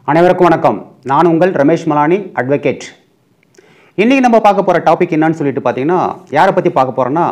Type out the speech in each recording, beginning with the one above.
அனைவருக்கும் வணக்கம் நான் உங்கள் ரமேஷ் மலானி அட்வொகேட் இன்றைக்கி நம்ம பார்க்க போகிற டாபிக் என்னன்னு சொல்லிட்டு பார்த்தீங்கன்னா யாரை பற்றி பார்க்க போகிறோன்னா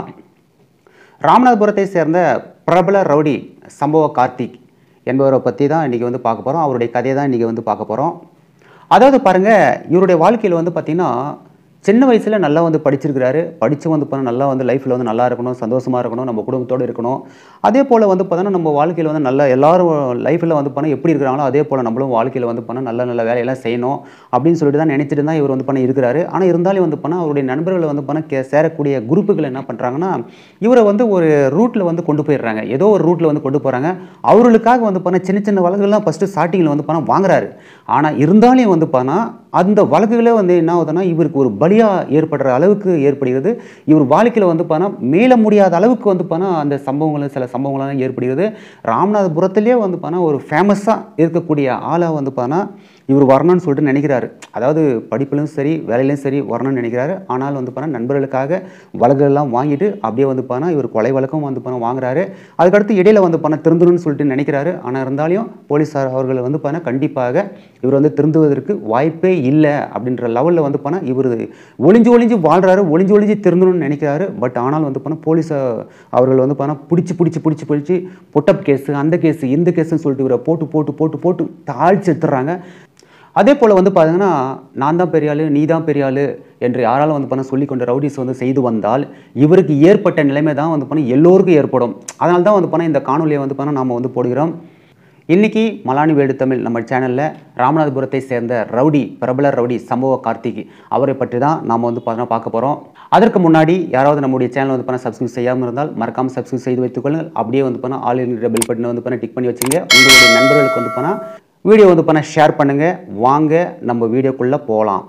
ராமநாதபுரத்தை சேர்ந்த பிரபல ரவுடி சம்பவ கார்த்திக் என்பவரை பற்றி தான் இன்றைக்கி வந்து பார்க்க போகிறோம் அவருடைய கதையை தான் இன்றைக்கி வந்து பார்க்க போகிறோம் அதாவது பாருங்கள் இவருடைய வாழ்க்கையில் வந்து பார்த்திங்கன்னா சின்ன வயசில் நல்லா வந்து படிச்சிருக்கிறாரு படித்து வந்து பண்ண நல்லா வந்து லைஃப்பில் வந்து நல்லா இருக்கணும் சந்தோஷமாக இருக்கணும் நம்ம குடும்பத்தோடு இருக்கணும் அதே போல் வந்து பார்த்தோன்னா நம்ம வாழ்க்கையில் வந்து நல்ல எல்லாரும் லைஃப்பில் வந்து பண்ண எப்படி இருக்கிறாங்களோ அதே போல் நம்மளும் வாழ்க்கையில் வந்து பண்ண நல்ல நல்ல வேலையெல்லாம் செய்யணும் அப்படின்னு சொல்லிட்டு தான் நினைச்சிட்டு தான் இவர் வந்து பண்ண இருக்கிறாரு ஆனால் இருந்தாலும் வந்து பண்ணால் அவருடைய நண்பர்களை வந்து பண்ண கே சேரக்கூடிய குரூப்புகள் என்ன பண்ணுறாங்கன்னா இவரை வந்து ஒரு ரூட்டில் வந்து கொண்டு போயிடுறாங்க ஏதோ ஒரு ரூட்டில் வந்து கொண்டு போகிறாங்க அவர்களுக்காக வந்து பண்ண சின்ன சின்ன வழக்குகள்லாம் ஃபஸ்ட்டு ஸ்டார்டிங்கில் வந்து பணம் வாங்குறாரு ஆனால் இருந்தாலும் வந்து பண்ணால் அந்த வழக்குகளே வந்து என்ன ஆகுதுன்னா இவருக்கு ஒரு பலியாக ஏற்படுற அளவுக்கு ஏற்படுகிறது இவர் வாழ்க்கையில் வந்து பார்த்தா மேல முடியாத அளவுக்கு வந்து பார்த்தா அந்த சம்பவங்கள் சில சம்பவங்கள்லாம் ஏற்படுகிறது ராமநாதபுரத்திலே வந்து பார்த்தா ஒரு ஃபேமஸாக இருக்கக்கூடிய ஆளாக வந்து பார்த்தா இவர் வரணும்னு சொல்லிட்டு நினைக்கிறாரு அதாவது படிப்பிலும் சரி வேலையிலும் சரி வரணும்னு நினைக்கிறாரு ஆனால் வந்து பார்த்தா நண்பர்களுக்காக வழக்குகள்லாம் வாங்கிட்டு அப்படியே வந்து பார்த்தா இவர் கொலை வழக்கம் வந்து பார்த்தா வாங்குறாரு அதுக்கடுத்து இடையில வந்து பண்ண திருந்தணும்னு சொல்லிட்டு நினைக்கிறாரு ஆனால் இருந்தாலும் போலீஸார் அவர்கள் வந்து பார்த்தா கண்டிப்பாக இவர் வந்து திருந்துவதற்கு வாய்ப்பே இல்லை அப்படின்ற லெவலில் வந்து பண்ணால் இவர் ஒளிஞ்சு ஒளிஞ்சு வாழ்கிறாரு ஒளிஞ்சு ஒளிஞ்சு திருந்தணும்னு நினைக்கிறாரு பட் ஆனால் வந்து பண்ணால் போலீஸ் அவர்கள் வந்து பண்ணால் பிடிச்சி பிடிச்சி பிடிச்சி பிடிச்சி பொட்டப் கேஸு அந்த கேஸு இந்த கேஸுன்னு சொல்லிட்டு இவரை போட்டு போட்டு போட்டு போட்டு தாழ்ச்சி எடுத்துடுறாங்க அதே போல் வந்து பார்த்தீங்கன்னா நான் தான் பெரிய ஆளு நீ தான் பெரிய ஆளு என்று யாராலும் வந்து பண்ண சொல்லி கொண்ட ரவுடிஸ் வந்து செய்து வந்தால் இவருக்கு ஏற்பட்ட நிலைமை தான் வந்து பண்ண எல்லோருக்கும் ஏற்படும் அதனால தான் வந்து பண்ண இந்த காணொலியை வந்து பண்ண நாம் வந்து போடுகிறோம் இன்னைக்கு மலானி வேடு தமிழ் நம்ம சேனலில் ராமநாதபுரத்தை சேர்ந்த ரவுடி பிரபல ரவுடி சம்பவ கார்த்திக் அவரை பற்றி தான் நாம் வந்து பார்த்தோன்னா பார்க்க போகிறோம் அதற்கு முன்னாடி யாராவது நம்முடைய சேனல் வந்து பண்ண சப்ஸ்கிரைப் செய்யாமல் இருந்தால் மறக்காமல் சப்ஸ்கிரைப் செய்து வைத்துக்கொள்ளுங்கள் அப்படியே வந்து பண்ணால் ஆல் இண்டியா பெல் பட்டனை வந்து பண்ண டிக் பண்ணி வச்சுங்க உங்களுடைய நண்பர்களுக்கு வந்து பண்ணால் வீடியோ வந்து பண்ண ஷேர் பண்ணுங்கள் வாங்க நம்ம வீடியோக்குள்ளே போகலாம்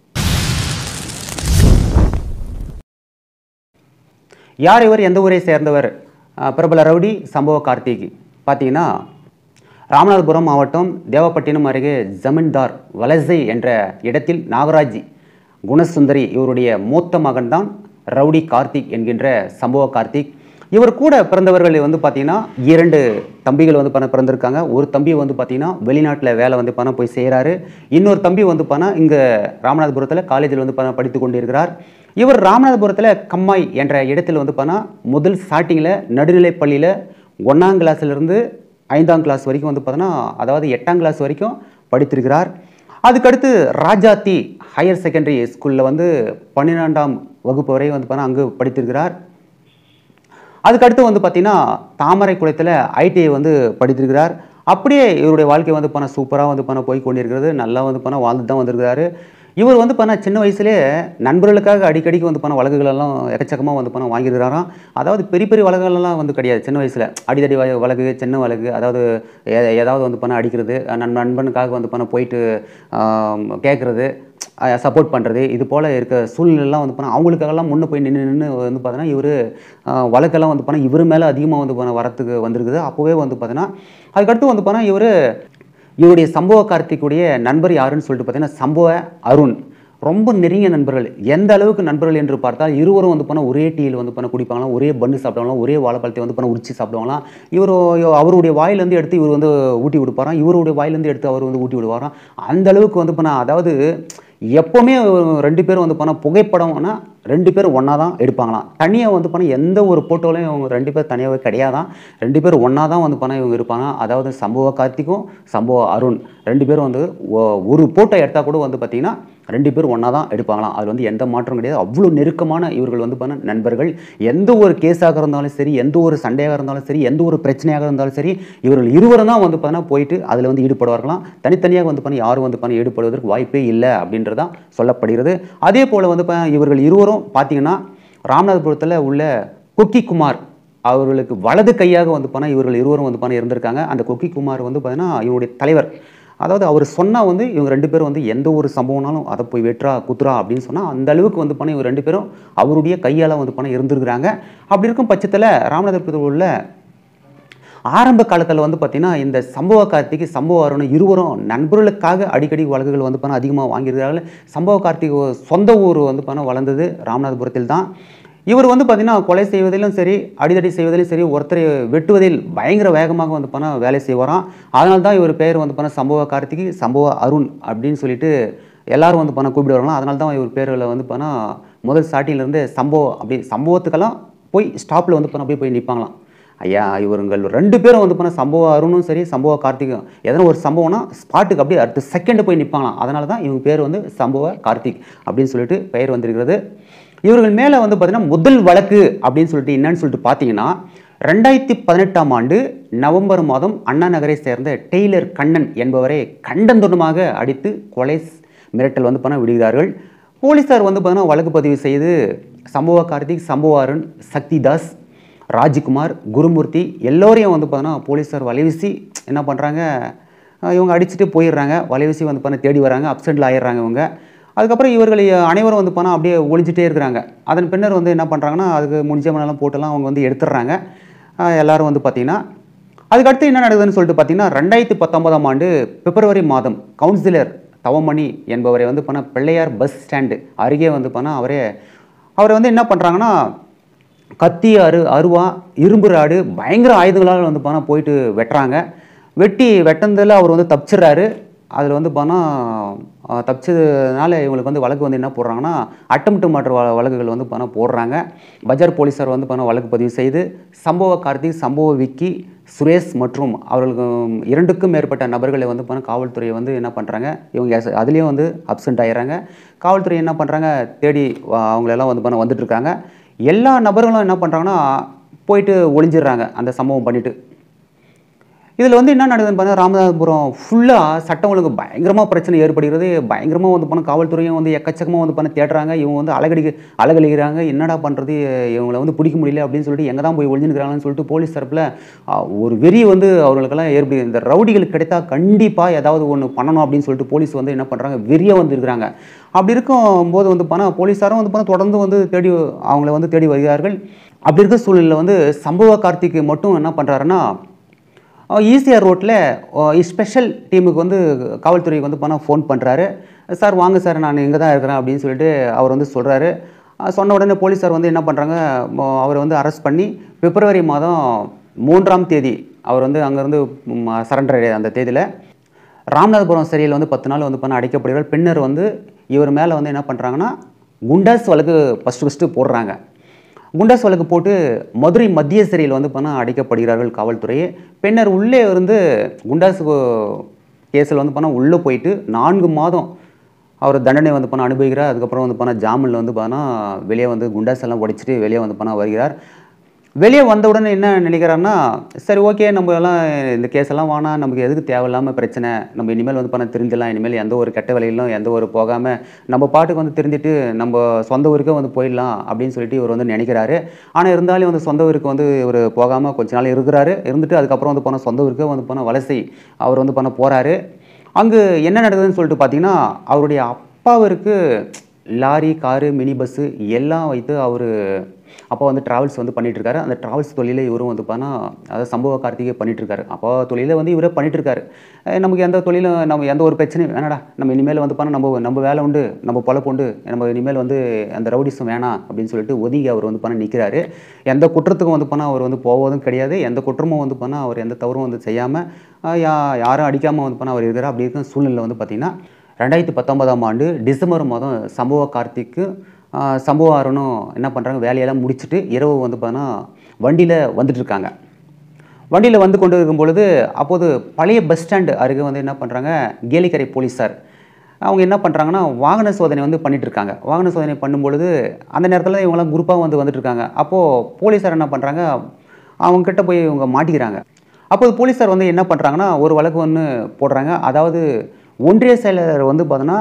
யார் இவர் எந்த ஊரை சேர்ந்தவர் அஹ் பிரபல ரவுடி சம்பவ கார்த்திக் பார்த்தீங்கன்னா ராமநாதபுரம் மாவட்டம் தேவப்பட்டினம் அருகே ஜமீன்தார் வலசை என்ற இடத்தில் நாகராஜ் குணசுந்தரி இவருடைய மூத்த மகன்தான் ரவுடி கார்த்திக் என்கின்ற சம்பவ கார்த்திக் இவர் கூட பிறந்தவர்கள் வந்து பார்த்தீங்கன்னா இரண்டு தம்பிகள் வந்து பண்ண பிறந்திருக்காங்க ஒரு தம்பி வந்து பார்த்தீங்கன்னா வெளிநாட்டில் வேலை வந்து பண்ண போய் செய்கிறாரு இன்னொரு தம்பி வந்து பண்ண இங்கே ராமநாதபுரத்தில் காலேஜில் வந்து பண்ண படித்து கொண்டிருக்கிறார் இவர் ராமநாதபுரத்தில் கம்மாய் என்ற இடத்தில் வந்து பண்ண முதல் ஸ்டார்டிங்கில் நடுநிலைப் பள்ளியில் ஒன்றாம் கிளாஸ்லேருந்து ஐந்தாம் கிளாஸ் வரைக்கும் வந்து பார்த்தோன்னா அதாவது எட்டாம் கிளாஸ் வரைக்கும் படித்திருக்கிறார் அதுக்கடுத்து ராஜாத்தி ஹையர் செகண்டரி ஸ்கூலில் வந்து பன்னிரெண்டாம் வகுப்பு வரை வந்து பார்த்தா அங்கு படித்திருக்கிறார் அதுக்கடுத்து வந்து பார்த்தீங்கன்னா தாமரை குளத்தில் ஐடிஐ வந்து படித்திருக்கிறார் அப்படியே இவருடைய வாழ்க்கை வந்து பண்ண சூப்பராக வந்து பண்ண போய் கொண்டிருக்கிறது நல்லா வந்து பண்ண வாழ்ந்து தான் வந்திருக்கிறாரு இவர் வந்து பண்ண சின்ன வயசுலேயே நண்பர்களுக்காக அடிக்கடிக்கு வந்து பண்ண வழக்குகளெல்லாம் எக்கச்சக்கமாக வந்து பண்ண வாங்கியிருக்கிறாராம் அதாவது பெரிய பெரிய வழக்குகளெல்லாம் வந்து கிடையாது சின்ன வயசில் அடிதடி வ- வழக்கு சின்ன வழக்கு அதாவது எ- ஏதாவது வந்து பண்ண அடிக்கிறது நண் நண்பனுக்காக வந்து பண்ண போயிட்டு கேட்குறது சப்போர்ட் பண்ணுறது இது போல் இருக்க சூழ்நிலைலாம் வந்து பண்ணால் அவங்களுக்காகலாம் முன்னே போய் நின்று நின்று வந்து பார்த்தோன்னா இவர் வழக்கெல்லாம் வந்து பண்ணால் இவர் மேலே அதிகமாக வந்து பண்ண வரத்துக்கு வந்திருக்குது அப்போவே வந்து பார்த்தோன்னா அதுக்கடுத்து வந்து பண்ணால் இவர் இவருடைய சம்பவ கார்த்திக்குடைய நண்பர் யாருன்னு சொல்லிட்டு பார்த்தீங்கன்னா சம்பவ அருண் ரொம்ப நெருங்கிய நண்பர்கள் எந்த அளவுக்கு நண்பர்கள் என்று பார்த்தால் இருவரும் வந்து பண்ண ஒரே டீயில் வந்து பண்ண குடிப்பாங்களாம் ஒரே பண்ணு சாப்பிடுவாங்களாம் ஒரே வாழைப்பழத்தை வந்து பண்ண உரிச்சு சாப்பிடுவாங்களாம் இவர் அவருடைய வாயிலேருந்து எடுத்து இவர் வந்து ஊட்டி விடுப்பாராம் இவருடைய வாயிலேருந்து எடுத்து அவர் வந்து ஊட்டி விடுவாராம் அந்த அளவுக்கு வந்து பண்ண அதாவது எப்போவுமே ரெண்டு பேரும் வந்து பண்ண புகைப்படம்னா ரெண்டு பேரும் ஒன்றா தான் எடுப்பாங்களாம் தனியாக வந்து பண்ண எந்த ஒரு ஃபோட்டோலையும் இவங்க ரெண்டு பேர் தனியாகவே கிடையாதான் ரெண்டு பேரும் ஒன்றா தான் வந்து பண்ண இவங்க இருப்பாங்க அதாவது சம்பவ கார்த்திக்கும் சம்பவ அருண் ரெண்டு பேரும் வந்து ஒ- ஒரு ஃபோட்டோ எடுத்தால் கூட வந்து பார்த்திங்கன்னா ரெண்டு பேரும் ஒன்றா தான் எடுப்பாங்களாம் அது வந்து எந்த மாற்றம் கிடையாது அவ்வளோ நெருக்கமான இவர்கள் வந்து பண்ண நண்பர்கள் எந்த ஒரு கேஸாக இருந்தாலும் சரி எந்த ஒரு சண்டையாக இருந்தாலும் சரி எந்த ஒரு பிரச்சனையாக இருந்தாலும் சரி இவர்கள் இருவரும் தான் வந்து பார்த்தீங்கன்னா போயிட்டு அதில் வந்து ஈடுபடுவார்களாம் தனித்தனியாக வந்து பண்ணி யாரும் வந்து பண்ணி ஈடுபடுவதற்கு வாய்ப்பே இல்லை அப்படின்றதான் சொல்லப்படுகிறது அதே போல் வந்து பா- இவர்கள் இருவரும் பார்த்தீங்கன்னா ராமநாதபுரத்தில் உள்ள கொக்கி குமார் அவர்களுக்கு வலது கையாக வந்து பண்ணால் இவர்கள் இருவரும் வந்து பண்ண இருந்திருக்காங்க அந்த கொக்கி குமார் வந்து பார்த்தீங்கன்னா இவருடைய தலைவர் அதாவது அவர் சொன்னால் வந்து இவங்க ரெண்டு பேரும் வந்து எந்த ஒரு சம்பவம்னாலும் அதை போய் வெட்டுறா குத்துறா அப்படின்னு சொன்னால் அந்த அளவுக்கு வந்து பண்ண இவங்க ரெண்டு பேரும் அவருடைய கையால் வந்து பண்ண இருந்திருக்கிறாங்க அப்படி இருக்கும் பட்சத்தில் ராமநாதபுரத்தில் உள்ள ஆரம்ப காலத்தில் வந்து பார்த்தீங்கன்னா இந்த சம்பவ கார்த்திகை சம்பவ அருண் இருவரும் நண்பர்களுக்காக அடிக்கடி வழக்குகள் வந்து பண்ண அதிகமாக வாங்கியிருக்கிறார்கள் சம்பவ கார்த்திகை சொந்த ஊர் வந்து பண்ண வளர்ந்தது ராமநாதபுரத்தில் தான் இவர் வந்து பார்த்தீங்கன்னா கொலை செய்வதிலும் சரி அடிதடி செய்வதிலும் சரி ஒருத்தரை வெட்டுவதில் பயங்கர வேகமாக வந்து பண்ண வேலை செய்வாராம் அதனால தான் இவர் பெயர் வந்து பண்ண சம்பவ கார்த்திகை சம்பவ அருண் அப்படின்னு சொல்லிட்டு எல்லாரும் வந்து பண்ண கூப்பிடுவாங்களாம் அதனால தான் இவர் பேரில் வந்து பண்ண முதல் ஸ்டார்டிங்லேருந்து சம்பவம் அப்படி சம்பவத்துக்கெல்லாம் போய் ஸ்டாப்பில் வந்து பண்ண போய் போய் நிற்பாங்களாம் ஐயா இவருங்கள் ரெண்டு பேரும் வந்து பண்ண சம்பவ அருணும் சரி சம்பவ கார்த்திகும் எதனா ஒரு சம்பவம்னா ஸ்பாட்டுக்கு அப்படியே அடுத்த செகண்ட் போய் நிற்பாங்களாம் அதனால தான் இவங்க பேர் வந்து சம்பவ கார்த்திக் அப்படின்னு சொல்லிட்டு பெயர் வந்திருக்கிறது இவர்கள் மேலே வந்து பார்த்தீங்கன்னா முதல் வழக்கு அப்படின்னு சொல்லிட்டு என்னன்னு சொல்லிட்டு பார்த்தீங்கன்னா ரெண்டாயிரத்தி பதினெட்டாம் ஆண்டு நவம்பர் மாதம் அண்ணா நகரை சேர்ந்த டெய்லர் கண்ணன் என்பவரை கண்டந்துடமாக அடித்து கொலை மிரட்டல் வந்து பண்ண விடுகிறார்கள் போலீசார் வந்து பார்த்தீங்கன்னா வழக்கு பதிவு செய்து சம்பவ கார்த்திக் சம்பவ அருண் சக்திதாஸ் ராஜ்குமார் குருமூர்த்தி எல்லோரையும் வந்து பார்த்தீங்கன்னா போலீஸார் வலைவீசி என்ன பண்ணுறாங்க இவங்க அடிச்சுட்டு போயிடுறாங்க வலைவீசி வந்து பண்ண தேடி வராங்க அப்சென்டில் ஆயிடுறாங்க இவங்க அதுக்கப்புறம் இவர்கள் அனைவரும் வந்து போனால் அப்படியே ஒளிஞ்சிட்டே இருக்கிறாங்க அதன் பின்னர் வந்து என்ன பண்ணுறாங்கன்னா அதுக்கு முடிஞ்சவனெல்லாம் போட்டெல்லாம் அவங்க வந்து எடுத்துடுறாங்க அஹ் எல்லாரும் வந்து பார்த்திங்கன்னா அதுக்கடுத்து என்ன நடக்குதுன்னு சொல்லிட்டு பார்த்தீங்கன்னா ரெண்டாயிரத்தி பத்தொன்பதாம் ஆண்டு பிப்ரவரி மாதம் கவுன்சிலர் தவமணி என்பவரை வந்து பண்ண பிள்ளையார் பஸ் ஸ்டாண்டு அருகே வந்து பண்ணால் அவரே அவரை வந்து என்ன பண்ணுறாங்கன்னா கத்தி அரு அருவா இரும்பு ராடு பயங்கர ஆயுதங்களால் வந்து போனால் போயிட்டு வெட்டுறாங்க வெட்டி வெட்டந்ததில் அவர் வந்து தப்பிச்சிடுறாரு அதில் வந்து போனால் தப்பிச்சதுனால இவங்களுக்கு வந்து வழக்கு வந்து என்ன போடுறாங்கன்னா அட்டம்ப்ட் மற்ற வழக்குகள் வந்து போனால் போடுறாங்க பஜார் போலீஸார் வந்து போனால் வழக்கு பதிவு செய்து சம்பவ கார்த்திக் சம்பவ விக்கி சுரேஷ் மற்றும் அவர்களுக்கு இரண்டுக்கும் மேற்பட்ட நபர்களை வந்து போனால் காவல்துறையை வந்து என்ன பண்ணுறாங்க இவங்க as- அதுலேயும் வந்து அப்சென்ட் ஆயிடுறாங்க காவல்துறை என்ன பண்ணுறாங்க தேடி வா- அவங்களெல்லாம் வந்து பண்ண வந்துட்டு இருக்காங்க எல்லா நபர்களும் என்ன பண்ணுறாங்கன்னா போயிட்டு ஒளிஞ்சிடுறாங்க அந்த சம்பவம் பண்ணிட்டு இதில் வந்து என்ன நடக்குதுன்னு பார்த்தா ராமநாதபுரம் ஃபுல்லாக சட்டம் ஒழுங்கு பயங்கரமாக பிரச்சனை ஏற்படுகிறது பயங்கரமாக வந்து பண்ண காவல்துறையும் வந்து எக்கச்சக்கமாக வந்து பண்ண தேடுறாங்க இவங்க வந்து அலகடிக்க அலகழிக்கிறாங்க என்னடா பண்ணுறது இவங்களை வந்து பிடிக்க முடியல அப்படின்னு சொல்லிட்டு எங்கே தான் போய் ஒளிஞ்சுக்கிறாங்கன்னு சொல்லிட்டு போலீஸ் தரப்பில் ஒரு வெறி வந்து அவர்களுக்கெல்லாம் ஏற்படுது இந்த ரவுடிகள் கிடைத்தா கண்டிப்பாக ஏதாவது ஒன்று பண்ணணும் அப்படின்னு சொல்லிட்டு போலீஸ் வந்து என்ன பண்ணுறாங்க வெறியாக வந்து இருக்கிறாங்க அப்படி இருக்கும்போது வந்து பண்ணால் போலீஸாரும் வந்து பண்ண தொடர்ந்து வந்து தேடி அவங்கள வந்து தேடி வருகிறார்கள் அப்படி இருக்க சூழ்நிலையில் வந்து சம்பவ கார்த்திக்கு மட்டும் என்ன பண்ணுறாருன்னா ஈசிஆர் ரோட்டில் ஸ்பெஷல் டீமுக்கு வந்து காவல்துறைக்கு வந்து போனால் ஃபோன் பண்ணுறாரு சார் வாங்க சார் நான் இங்கே தான் இருக்கிறேன் அப்படின்னு சொல்லிட்டு அவர் வந்து சொல்கிறாரு சொன்ன உடனே போலீஸார் வந்து என்ன பண்ணுறாங்க அவரை வந்து அரெஸ்ட் பண்ணி பிப்ரவரி மாதம் மூன்றாம் தேதி அவர் வந்து அங்கேருந்து சரண்டர் அந்த தேதியில் ராமநாதபுரம் சிறையில் வந்து பத்து நாள் வந்து பண்ண அடைக்கப்படுகிறார் பின்னர் வந்து இவர் மேலே வந்து என்ன பண்ணுறாங்கன்னா குண்டாஸ் வழக்கு ஃபஸ்ட்டு ஃபஸ்ட்டு போடுறாங்க குண்டாஸ் வழக்கு போட்டு மதுரை மத்திய சிறையில் வந்து பண்ண அடைக்கப்படுகிறார்கள் காவல்துறை பின்னர் உள்ளே இருந்து குண்டாஸ் கேஸில் வந்து பண்ணால் உள்ளே போயிட்டு நான்கு மாதம் அவர் தண்டனை வந்து பண்ண அனுபவிக்கிறார் அதுக்கப்புறம் வந்து பண்ண ஜாமீனில் வந்து பண்ணா வெளியே வந்து குண்டாஸ் எல்லாம் உடைச்சிட்டு வெளியே வந்து பண்ண வருகிறார் வெளியே வந்த உடனே என்ன நினைக்கிறாருன்னா சரி ஓகே நம்ம எல்லாம் இந்த கேஸ் எல்லாம் வேணாம் நமக்கு எதுக்கு தேவையில்லாமல் பிரச்சனை நம்ம இனிமேல் வந்து பண்ண தெரிஞ்சிடலாம் இனிமேல் எந்த ஒரு கெட்ட வேலையிலும் எந்த ஒரு போகாமல் நம்ம பாட்டுக்கு வந்து தெரிஞ்சுட்டு நம்ம சொந்த ஊருக்கே வந்து போயிடலாம் அப்படின்னு சொல்லிட்டு இவர் வந்து நினைக்கிறாரு ஆனால் இருந்தாலும் வந்து சொந்த ஊருக்கு வந்து இவர் போகாமல் கொஞ்ச நாள் இருக்கிறாரு இருந்துட்டு அதுக்கப்புறம் வந்து போனால் சொந்த ஊருக்கே வந்து போனால் வலசை அவர் வந்து பண்ண போகிறாரு அங்கு என்ன நடக்குதுன்னு சொல்லிட்டு பார்த்தீங்கன்னா அவருடைய அப்பாவிற்கு லாரி காரு மினி பஸ்ஸு எல்லாம் வைத்து அவர் அப்பா வந்து ட்ராவல்ஸ் வந்து பண்ணிட்டு இருக்காரு அந்த ட்ராவல்ஸ் தொழிலை இவரும் வந்து பார்த்தா அதாவது சம்பவ கார்த்திகை பண்ணிட்டு இருக்காரு அப்பா தொழிலை வந்து இவரே பண்ணிட்டு இருக்காரு அஹ் நமக்கு எந்த தொழிலும் நம்ம எந்த ஒரு பிரச்சனையும் வேணாடா நம்ம இனிமேல் வந்து பண்ண நம்ம நம்ம வேலை உண்டு நம்ம பொழப்பு உண்டு நம்ம இனிமேல் வந்து அந்த ரவுடிசம் வேணாம் அப்படின்னு சொல்லிட்டு ஒதுங்கி அவர் வந்து பண்ண நிற்கிறாரு எந்த குற்றத்துக்கும் வந்து பண்ணால் அவர் வந்து போவதும் கிடையாது எந்த குற்றமும் வந்து பண்ணால் அவர் எந்த தவறும் வந்து செய்யாமல் யா யாரும் அடிக்காமல் வந்து பண்ண அவர் இருக்கிறார் அப்படி இருக்கிற சூழ்நிலை வந்து பார்த்திங்கன்னா ரெண்டாயிரத்தி பத்தொன்பதாம் ஆண்டு டிசம்பர் மாதம் சம்பவ கார்த்திக்கு ஆஹ், சம்பவ அருணும் என்ன பண்ணுறாங்க வேலையெல்லாம் முடிச்சுட்டு இரவு வந்து பார்த்தீங்கன்னா வண்டியில் வந்துட்டு இருக்காங்க வண்டியில் வந்து கொண்டு இருக்கும் பொழுது அப்போது பழைய பஸ் ஸ்டாண்டு அருகே வந்து என்ன பண்ணுறாங்க கேலிக்கரை போலீஸார் அவங்க என்ன பண்ணுறாங்கன்னா வாகன சோதனை வந்து பண்ணிட்டு இருக்காங்க வாகன சோதனை பண்ணும்பொழுது அந்த நேரத்தில் இவங்கெல்லாம் குரூப்பாக வந்து வந்துட்டு இருக்காங்க அப்போது போலீஸார் என்ன பண்ணுறாங்க அவங்க கிட்ட போய் இவங்க மாட்டிக்கிறாங்க அப்போது போலீஸார் வந்து என்ன பண்ணுறாங்கன்னா ஒரு வழக்கு ஒன்று போடுறாங்க அதாவது ஒன்றிய செயலர் வந்து பார்த்தோன்னா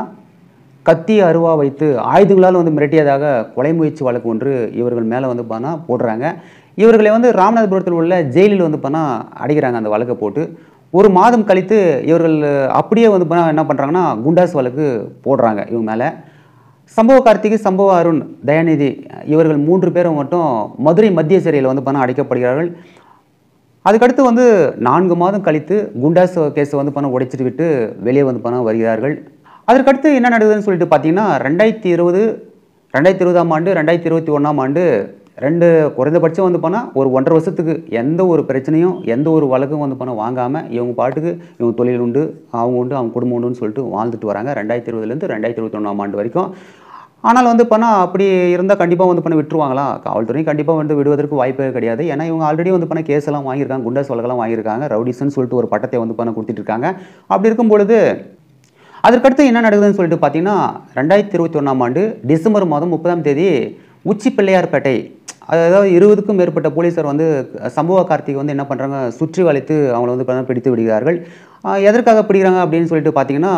கத்தி அருவா வைத்து ஆயுதங்களால் வந்து மிரட்டியதாக கொலை முயற்சி வழக்கு ஒன்று இவர்கள் மேலே வந்து பார்த்தா போடுறாங்க இவர்களை வந்து ராமநாதபுரத்தில் உள்ள ஜெயிலில் வந்து பார்த்தா அடைக்கிறாங்க அந்த வழக்கை போட்டு ஒரு மாதம் கழித்து இவர்கள் அப்படியே வந்து பார்த்தா என்ன பண்ணுறாங்கன்னா குண்டாஸ் வழக்கு போடுறாங்க இவங்க மேலே சம்பவ கார்த்திகை சம்பவ அருண் தயாநிதி இவர்கள் மூன்று பேரும் மட்டும் மதுரை மத்திய சிறையில் வந்து பண்ண அடைக்கப்படுகிறார்கள் அதுக்கடுத்து வந்து நான்கு மாதம் கழித்து குண்டாஸ் கேஸை வந்து பண்ண உடைச்சிட்டு விட்டு வெளியே வந்து பண்ண வருகிறார்கள் அதற்கடுத்து என்ன நடக்குதுன்னு சொல்லிட்டு பார்த்தீங்கன்னா ரெண்டாயிரத்தி இருபது ரெண்டாயிரத்தி இருபதாம் ஆண்டு ரெண்டாயிரத்தி இருபத்தி ஒன்றாம் ஆண்டு ரெண்டு குறைந்தபட்சம் வந்து போனால் ஒரு ஒன்றரை வருஷத்துக்கு எந்த ஒரு பிரச்சனையும் எந்த ஒரு வழக்கும் வந்து போனால் வாங்காமல் இவங்க பாட்டுக்கு இவங்க தொழில் உண்டு அவங்க உண்டு அவங்க குடும்பம் உண்டுன்னு சொல்லிட்டு வாழ்ந்துட்டு வராங்க ரெண்டாயிரத்தி இருபதுலேருந்து ரெண்டாயிரத்தி இருபத்தி ஒன்றாம் ஆண்டு வரைக்கும் ஆனால் வந்து பண்ணால் அப்படி இருந்தால் கண்டிப்பாக வந்து பண்ண விட்டுருவாங்களா காவல்துறையும் கண்டிப்பாக வந்து விடுவதற்கு வாய்ப்பே கிடையாது ஏன்னா இவங்க ஆல்ரெடி வந்து பண்ண கேஸ் எல்லாம் வாங்கியிருக்காங்க குண்டஸ் வழக்கெல்லாம் வாங்கியிருக்காங்க ரவுடிஸ்ன்னு சொல்லிட்டு ஒரு பட்டத்தை வந்து பண்ண கொடுத்துட்டு இருக்காங்க அப்படி இருக்கும் பொழுது அதற்கடுத்து என்ன நடக்குதுன்னு சொல்லிட்டு பார்த்தீங்கன்னா ரெண்டாயிரத்தி இருபத்தி ஒன்றாம் ஆண்டு டிசம்பர் மாதம் முப்பதாம் தேதி உச்சி பிள்ளையார்பேட்டை அதாவது இருபதுக்கும் மேற்பட்ட போலீசார் வந்து சம்பவ கார்த்திகை வந்து என்ன பண்ணுறாங்க சுற்றி வளைத்து அவங்கள வந்து பார்த்தா பிடித்து விடுகிறார்கள் ஆஹ் எதற்காக பிடிக்கிறாங்க அப்படின்னு சொல்லிட்டு பார்த்தீங்கன்னா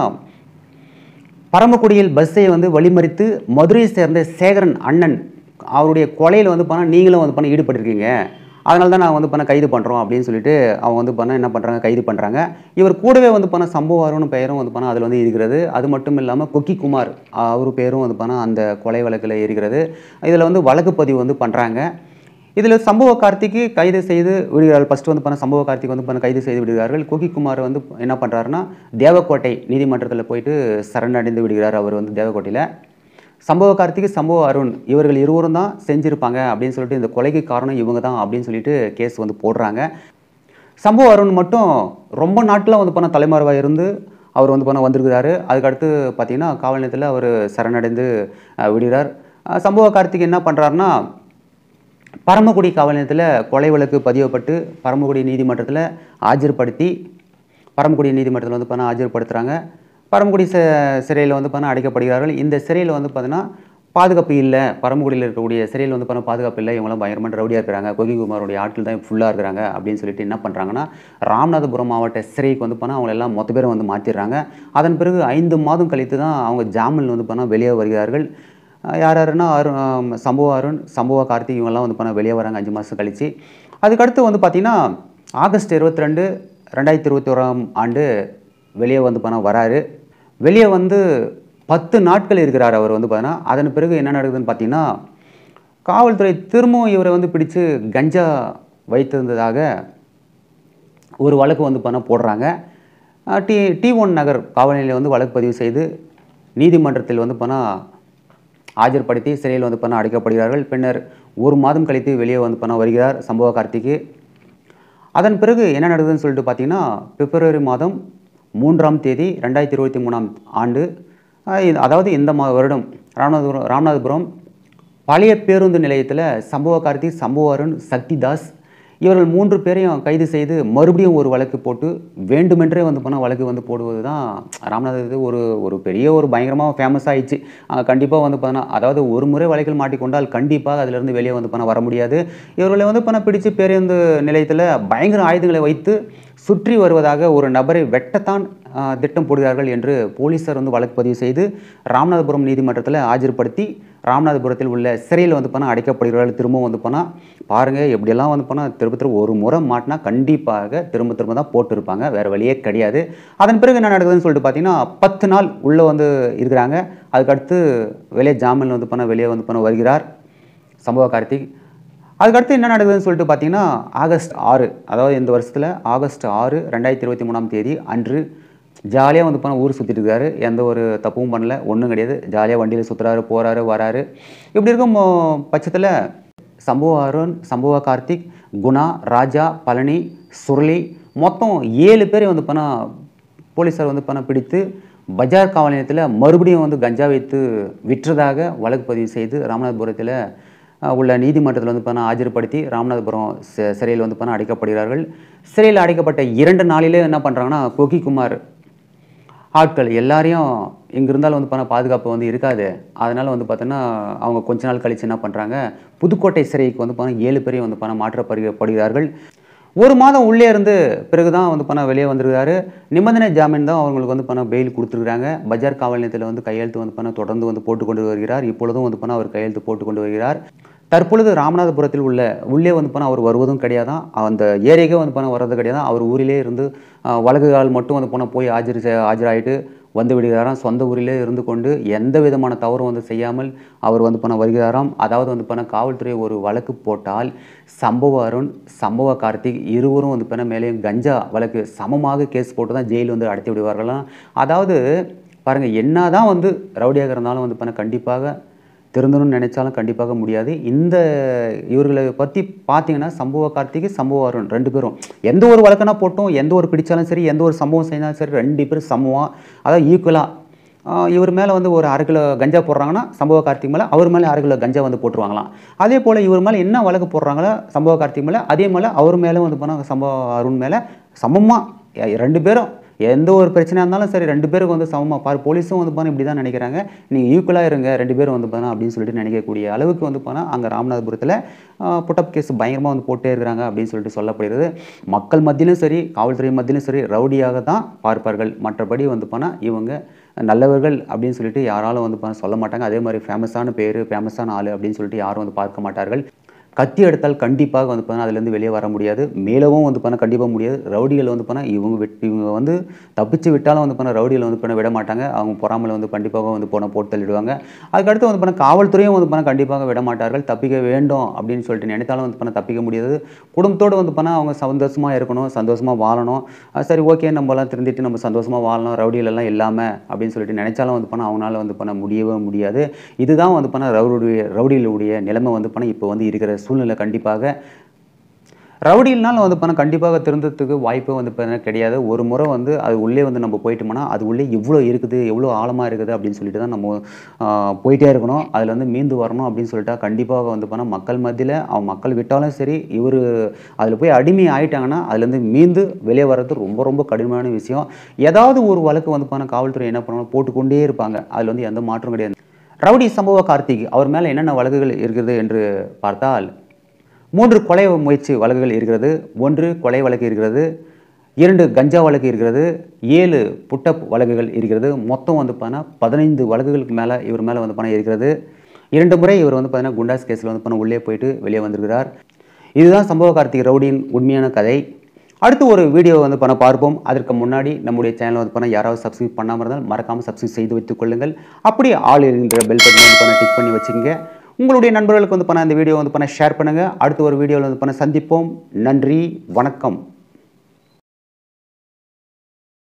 பரமக்குடியில் பஸ்ஸை வந்து வழிமறித்து மதுரையை சேர்ந்த சேகரன் அண்ணன் அவருடைய கொலையில் வந்து பண்ணால் நீங்களும் வந்து பண்ண ஈடுபட்டிருக்கீங்க அதனால தான் நான் வந்து பண்ண கைது பண்ணுறோம் அப்படின்னு சொல்லிட்டு அவங்க வந்து பண்ண என்ன பண்ணுறாங்க கைது பண்ணுறாங்க இவர் கூடவே வந்து பண்ண சம்பவாரம்னு பெயரும் வந்து பண்ண அதில் வந்து இருக்கிறது அது மட்டும் இல்லாமல் கொக்கி குமார் அவர் பேரும் வந்து பண்ண அந்த கொலை வழக்கில் இருக்கிறது இதில் வந்து வழக்கு பதிவு வந்து பண்ணுறாங்க இதில் சம்பவ கார்த்திக்கு கைது செய்து விடுகிறார்கள் ஃபஸ்ட்டு வந்து பண்ண சம்பவ கார்த்திக் வந்து பண்ண கைது செய்து விடுகிறார்கள் கோகி குமார் வந்து என்ன பண்ணுறாருன்னா தேவக்கோட்டை நீதிமன்றத்தில் போயிட்டு சரணடைந்து விடுகிறார் அவர் வந்து தேவக்கோட்டையில் சம்பவ கார்த்திக் சம்பவ அருண் இவர்கள் இருவரும் தான் செஞ்சுருப்பாங்க அப்படின்னு சொல்லிட்டு இந்த கொலைக்கு காரணம் இவங்க தான் அப்படின்னு சொல்லிட்டு கேஸ் வந்து போடுறாங்க சம்பவ அருண் மட்டும் ரொம்ப நாட்டில் வந்து பண்ண தலைமறைவாக இருந்து அவர் வந்து பண்ண வந்திருக்கிறாரு அதுக்கடுத்து பார்த்தீங்கன்னா காவல் நிலையத்தில் அவர் சரணடைந்து அஹ், விடுகிறார் அஹ், சம்பவ கார்த்திக் என்ன பண்ணுறாருன்னா பரமக்குடி காவல் நிலையத்தில் கொலை வழக்கு பதியப்பட்டு பரமக்குடி நீதிமன்றத்தில் ஆஜர்படுத்தி பரமக்குடி நீதிமன்றத்தில் வந்து பண்ண ஆஜர்படுத்துகிறாங்க பரமக்குடி ச சிறையில் வந்து பண்ண அடைக்கப்படுகிறார்கள் இந்த சிறையில் வந்து பார்த்தீங்கன்னா பாதுகாப்பு இல்லை பரமக்குடியில் இருக்கக்கூடிய சிறையில் வந்து பண்ண பாதுகாப்பு இல்லை இவங்களாம் பயங்கரமான ரவுடியாக இருக்கிறாங்க கோகிகுமாரோடைய ஆட்கள் தான் ஃபுல்லாக இருக்கிறாங்க அப்படின்னு சொல்லிட்டு என்ன பண்ணுறாங்கன்னா ராமநாதபுரம் மாவட்ட சிறைக்கு வந்து பண்ணால் அவங்க எல்லாம் மொத்த பேரும் வந்து மாற்றிடுறாங்க அதன் பிறகு ஐந்து மாதம் கழித்து தான் அவங்க ஜாமீன் வந்து பண்ணால் வெளியே வருகிறார்கள் அஹ் யார் யாருன்னா அருண் ஆம், சம்பவ அருண் சம்பவ கார்த்திக் இவங்கெல்லாம் வந்து பண்ண வெளியே வராங்க அஞ்சு மாதம் கழிச்சு அதுக்கடுத்து வந்து பார்த்திங்கன்னா ஆகஸ்ட் இருபத்தி ரெண்டு ரெண்டாயிரத்தி இருபத்தி ஓராம் ஆண்டு வெளியே வந்து பண்ண வராரு வெளியே வந்து பத்து நாட்கள் இருக்கிறார் அவர் வந்து பார்த்தீங்கன்னா அதன் பிறகு என்ன நடக்குதுன்னு பார்த்தீங்கன்னா காவல்துறை திரும்பவும் இவரை வந்து பிடிச்சு கஞ்சா வைத்திருந்ததாக ஒரு வழக்கு வந்து பண்ண போடுறாங்க அஹ் டி டி ஒன் நகர் காவல் நிலையம் வந்து வழக்கு பதிவு செய்து நீதிமன்றத்தில் வந்து பண்ணால் ஆஜர்படுத்தி சிறையில் வந்து பண்ண அடைக்கப்படுகிறார்கள் பின்னர் ஒரு மாதம் கழித்து வெளியே வந்து பண்ண வருகிறார் சம்பவ கார்த்திக்கு அதன் பிறகு என்ன நடக்குதுன்னு சொல்லிட்டு பார்த்தீங்கன்னா பிப்ரவரி மாதம் மூன்றாம் தேதி ரெண்டாயிரத்தி இருபத்தி மூணாம் ஆண்டு அஹ் இது- அதாவது இந்த மா வருடம் ராமநாதபுரம் ராமநாதபுரம் பழைய பேருந்து நிலையத்தில் சம்பவ கார்த்திக் சம்பவ அருண் சக்திதாஸ் இவர்கள் மூன்று பேரையும் கைது செய்து மறுபடியும் ஒரு வழக்கு போட்டு வேண்டுமென்றே வந்து போனால் வழக்கு வந்து போடுவது தான் ராமநாதபுரத்து ஒரு ஒரு பெரிய ஒரு பயங்கரமாக ஃபேமஸ் ஆயிடுச்சு கண்டிப்பாக வந்து பார்த்தோன்னா அதாவது ஒரு முறை வழக்கில் மாட்டிக்கொண்டால் கண்டிப்பாக அதிலிருந்து வெளியே வந்து பண்ண வர முடியாது இவர்களை வந்து பண்ண பிடிச்சு பேருந்து நிலையத்தில் பயங்கர ஆயுதங்களை வைத்து சுற்றி வருவதாக ஒரு நபரை வெட்டத்தான் ஆஹ், திட்டம் போடுகிறார்கள் என்று போலீசார் வந்து வழக்கு பதிவு செய்து ராமநாதபுரம் நீதிமன்றத்தில் ஆஜர்படுத்தி ராமநாதபுரத்தில் உள்ள சிறையில் வந்து பண்ணால் அடைக்கப்படுகிறார்கள் திரும்பவும் வந்து பண்ணால் பாருங்கள் எப்படியெல்லாம் வந்து பண்ணால் திரும்ப திரும்ப ஒரு முறை மாட்டினா கண்டிப்பாக திரும்ப திரும்ப தான் போட்டிருப்பாங்க வேறு வழியே கிடையாது அதன் பிறகு என்ன நடக்குதுன்னு சொல்லிட்டு பார்த்தீங்கன்னா பத்து நாள் உள்ளே வந்து இருக்கிறாங்க அதுக்கடுத்து வெளியே ஜாமீன் வந்து பண்ண வெளியே வந்து பண்ண வருகிறார் சம்பவ கார்த்திக் அதுக்கடுத்து என்ன நடக்குதுன்னு சொல்லிட்டு பார்த்தீங்கன்னா ஆகஸ்ட் ஆறு அதாவது இந்த வருஷத்தில் ஆகஸ்ட் ஆறு ரெண்டாயிரத்தி இருபத்தி மூணாம் தேதி அன்று ஜாலியாக வந்து போனால் ஊர் சுற்றிட்டு இருக்காரு எந்த ஒரு தப்பும் பண்ணல ஒன்றும் கிடையாது ஜாலியாக வண்டியில் சுற்றுறாரு போகிறாரு வராரு இப்படி இருக்கும் ஆ, பட்சத்தில் சம்பவ அருண் சம்பவ கார்த்திக் குணா ராஜா பழனி சுருளி மொத்தம் ஏழு பேரை வந்து பண்ணால் போலீஸார் வந்து பணம் பிடித்து பஜார் காவல் நிலையத்தில் மறுபடியும் வந்து கஞ்சா வைத்து விற்றதாக வழக்கு பதிவு செய்து ராமநாதபுரத்தில் அஹ், உள்ள நீதிமன்றத்தில் வந்து பணம் ஆஜர்படுத்தி ராமநாதபுரம் சி- சிறையில் வந்து பணம் அடைக்கப்படுகிறார்கள் சிறையில் அடைக்கப்பட்ட இரண்டு நாளிலே என்ன பண்ணுறாங்கன்னா கோகி குமார் ஆட்கள் எல்லாரையும் இங்கே இருந்தாலும் வந்து பண்ண பாதுகாப்பு வந்து இருக்காது அதனால் வந்து பார்த்தோன்னா அவங்க கொஞ்ச நாள் கழித்து என்ன பண்ணுறாங்க புதுக்கோட்டை சிறைக்கு வந்து பணம் ஏழு பேரையும் வந்து பணம் மாற்றப்படுகிறார்கள் ஒரு மாதம் உள்ளே இருந்து பிறகு தான் வந்து பணம் வெளியே வந்திருக்காரு நிபந்தனை ஜாமீன் தான் அவங்களுக்கு வந்து பணம் பெயில் கொடுத்துருக்காங்க பஜார் காவல் நிலையத்தில் வந்து கையெழுத்து வந்து பணம் தொடர்ந்து வந்து போட்டு கொண்டு வருகிறார் இப்பொழுதும் வந்து பணம் அவர் கையெழுத்து போட்டு கொண்டு வருகிறார் தற்பொழுது ராமநாதபுரத்தில் உள்ள உள்ளே வந்து போனால் அவர் வருவதும் கிடையாதான் அந்த ஏரியாக்கே வந்து போனால் வர்றது கிடையாதான் அவர் ஊரிலே இருந்து அஹ், வழக்குகள் மட்டும் வந்து போனால் போய் ஆஜர் செ- ஆஜராயிட்டு வந்து விடுகிறாராம் சொந்த ஊரிலே இருந்து கொண்டு எந்த விதமான தவறும் வந்து செய்யாமல் அவர் வந்து பண்ண வருகிறாராம் அதாவது வந்து பண்ண காவல்துறை ஒரு வழக்கு போட்டால் சம்பவ அருண் சம்பவ கார்த்திக் இருவரும் வந்து பண்ண மேலேயும் கஞ்சா வழக்கு சமமாக கேஸ் போட்டு தான் ஜெயில் வந்து அடைத்து விடுவார்களாம் அதாவது பாருங்கள் என்னதான் வந்து ரவுடியாக இருந்தாலும் வந்து பண்ண கண்டிப்பாக திருந்தணும்னு நினைச்சாலும் கண்டிப்பாக முடியாது இந்த இவர்களை பற்றி பார்த்தீங்கன்னா சம்பவ கார்த்திகை சம்பவ அருண் ரெண்டு பேரும் எந்த ஒரு வழக்கனா போட்டும் எந்த ஒரு பிடிச்சாலும் சரி எந்த ஒரு சம்பவம் செஞ்சாலும் சரி ரெண்டு பேரும் சமம் அதாவது ஈக்குவலாக இவர் மேலே வந்து ஒரு அரை கிலோ கஞ்சா போடுறாங்கன்னா சம்பவ கார்த்திக் மேலே அவர் மேலே அரை கிலோ கஞ்சா வந்து போட்டுருவாங்களாம் அதே போல் இவர் மேலே என்ன வழக்கு போடுறாங்களோ சம்பவ கார்த்திக் மேலே அதே மேலே அவர் மேலே வந்து போனால் சம்பவ அருண் மேலே சமமாக ரெண்டு பேரும் எந்த ஒரு பிரச்சனையாக இருந்தாலும் சரி ரெண்டு பேருக்கு வந்து சமமாக பாரு போலீஸும் வந்து போனால் இப்படி தான் நினைக்கிறாங்க நீங்கள் ஈக்குவலாக இருங்க ரெண்டு பேரும் வந்து போனால் அப்படின்னு சொல்லிட்டு நினைக்கக்கூடிய அளவுக்கு வந்து போனால் அங்கே ராமநாதபுரத்தில் புட்டப் கேஸ் பயங்கரமாக வந்து போட்டே இருக்கிறாங்க அப்படின்னு சொல்லிட்டு சொல்லப்படுகிறது மக்கள் மத்தியிலும் சரி காவல்துறை மத்தியிலும் சரி ரவுடியாக தான் பார்ப்பார்கள் மற்றபடி வந்து போனால் இவங்க நல்லவர்கள் அப்படின்னு சொல்லிட்டு யாராலும் வந்து போனால் சொல்ல மாட்டாங்க அதே மாதிரி ஃபேமஸான பேர் ஃபேமஸான ஆள் அப்படின்னு சொல்லிட்டு யாரும் வந்து பார்க்க மாட்டார்கள் கத்தி எடுத்தால் கண்டிப்பாக வந்து பார்த்தா அதுலேருந்து வெளியே வர முடியாது மேலவும் வந்து பண்ணால் கண்டிப்பாக முடியாது ரவுடிகள் வந்து பண்ணால் இவங்க விட்டு இவங்க வந்து தப்பிச்சு விட்டாலும் வந்து பண்ணால் ரவுடிகள் வந்து பண்ண விட மாட்டாங்க அவங்க பொறாமல் வந்து கண்டிப்பாக வந்து போன போட்டு தள்ளிடுவாங்க அதுக்கடுத்து வந்து பண்ண காவல்துறையும் வந்து பண்ணால் கண்டிப்பாக விட மாட்டார்கள் தப்பிக்க வேண்டும் அப்படின்னு சொல்லிட்டு நினைத்தாலும் வந்து பண்ண தப்பிக்க முடியாது குடும்பத்தோடு வந்து பண்ணால் அவங்க சந்தோஷமாக இருக்கணும் சந்தோஷமாக வாழணும் அஹ் சரி ஓகே நம்மலாம் திருந்திட்டு நம்ம சந்தோஷமாக வாழணும் ரவுடிகள் எல்லாம் இல்லாமல் அப்படின்னு சொல்லிட்டு நினைச்சாலும் வந்து பண்ணால் அவங்களால வந்து பண்ண முடியவே முடியாது இதுதான் வந்து பண்ணால் ரவுடி ரவுடிகளுடைய நிலைமை வந்து பண்ண இப்போ வந்து இருக்கிற சூழ்நிலை கண்டிப்பாக ரவுடியினால் வந்து பண்ண கண்டிப்பாக திருந்தத்துக்கு வாய்ப்பு வந்து பண்ண கிடையாது ஒரு முறை வந்து அது உள்ளே வந்து நம்ம போயிட்டோம்னா அது உள்ளே இவ்வளோ இருக்குது எவ்வளோ ஆழமாக இருக்குது அப்படின்னு சொல்லிட்டு தான் நம்ம ஆஹ், போயிட்டே இருக்கணும் அதில் வந்து மீண்டு வரணும் அப்படின்னு சொல்லிட்டா கண்டிப்பாக வந்து பண்ணால் மக்கள் மத்தியில் அவன் மக்கள் விட்டாலும் சரி இவர் அதில் போய் அடிமை ஆயிட்டாங்கன்னா அதுலேருந்து மீண்டு வெளியே வர்றது ரொம்ப ரொம்ப கடினமான விஷயம் ஏதாவது ஒரு வழக்கு வந்து பண்ண காவல்துறை என்ன பண்ணணும் போட்டுக்கொண்டே இருப்பாங்க அதில் வந்து எந்த மாற்றம் கிடையாது ரவுடி சம்பவ கார்த்திக் அவர் மேலே என்னென்ன வழக்குகள் இருக்கிறது என்று பார்த்தால் மூன்று கொலை முயற்சி வழக்குகள் இருக்கிறது ஒன்று கொலை வழக்கு இருக்கிறது இரண்டு கஞ்சா வழக்கு இருக்கிறது ஏழு புட்டப் வழக்குகள் இருக்கிறது மொத்தம் வந்து பார்த்தீங்கன்னா பதினைந்து வழக்குகளுக்கு மேலே இவர் மேலே வந்து பணம் இருக்கிறது இரண்டு முறை இவர் வந்து பார்த்தீங்கன்னா குண்டாஸ் கேஸில் வந்து பணம் உள்ளே போயிட்டு வெளியே வந்திருக்கிறார் இதுதான் சம்பவ கார்த்திக் ரவுடியின் உண்மையான கதை அடுத்து ஒரு வீடியோ வந்து பண்ண பார்ப்போம் அதற்கு முன்னாடி நம்முடைய சேனல் வந்து பண்ண யாராவது சப்ஸ்கிரைப் பண்ணாமல் இருந்தால் மறக்காமல் சப்ஸ்கிரைப் செய்து வைத்துக் கொள்ளுங்கள் அப்படியே ஆள் என்கிற பெல் பட்டன் வந்து பண்ண டிக் பண்ணி வச்சுக்கோங்க உங்களுடைய நண்பர்களுக்கு வந்து பண்ண இந்த வீடியோ வந்து பண்ண ஷேர் பண்ணுங்கள் அடுத்து ஒரு வீடியோவில் வந்து பண்ண சந்திப்போம் நன்றி வணக்கம்